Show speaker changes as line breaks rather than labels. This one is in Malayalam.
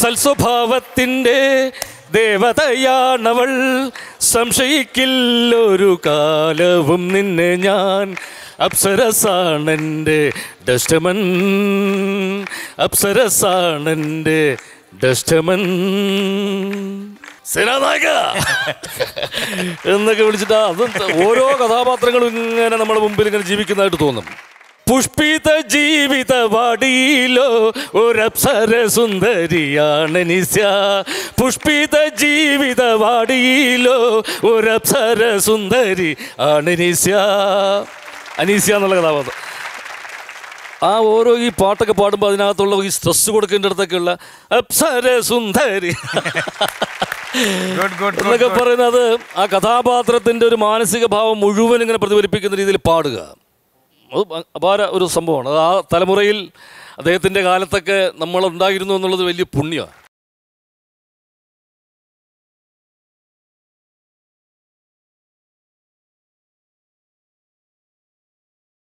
സൽസ്വഭാവത്തിൻ്റെ ദേവതയാണവൾ സംശയിക്കില്ലൊരു കാലവും നിന്നെ ഞാൻ അപ്സരസാണെൻ്റെ ഡസ്റ്റമൻ അപ്സരസാണെൻ്റെ ഡസ്റ്റമൻ സേനാനായക എന്നൊക്കെ വിളിച്ചിട്ട് അതും ഓരോ കഥാപാത്രങ്ങളും ഇങ്ങനെ നമ്മുടെ മുമ്പിൽ ഇങ്ങനെ ജീവിക്കുന്നതായിട്ട് തോന്നും പുഷ്പിത ജീവിത വാടിയിലോ ഒരപ്സര സുന്ദരിയാണ് നിസ്യ പുഷ്പിത ജീവിത വാടിയിലോ ഒരപ്സര സുന്ദരി ആണ് നിസ്യ അനീസ്യ എന്നുള്ള കഥാപാത്രം ആ ഓരോ ഈ പാട്ടൊക്കെ പാടുമ്പോൾ അതിനകത്തുള്ള ഈ സ്ട്രെസ് കൊടുക്കേണ്ടിടത്തൊക്കെയുള്ള അപ്സര സുന്ദരി
ഗുഡ് ഗുഡ്
എന്നൊക്കെ പറയുന്നത് ആ കഥാപാത്രത്തിൻ്റെ ഒരു മാനസിക ഭാവം മുഴുവൻ ഇങ്ങനെ പ്രതിഫലിപ്പിക്കുന്ന രീതിയിൽ പാടുക അത് ഭ- അപാര ഒരു സംഭവമാണ് അത് ആ തലമുറയിൽ അദ്ദേഹത്തിൻ്റെ കാലത്തൊക്കെ നമ്മൾ ഉണ്ടായിരുന്നു എന്നുള്ളത് വലിയ പുണ്യമാണ്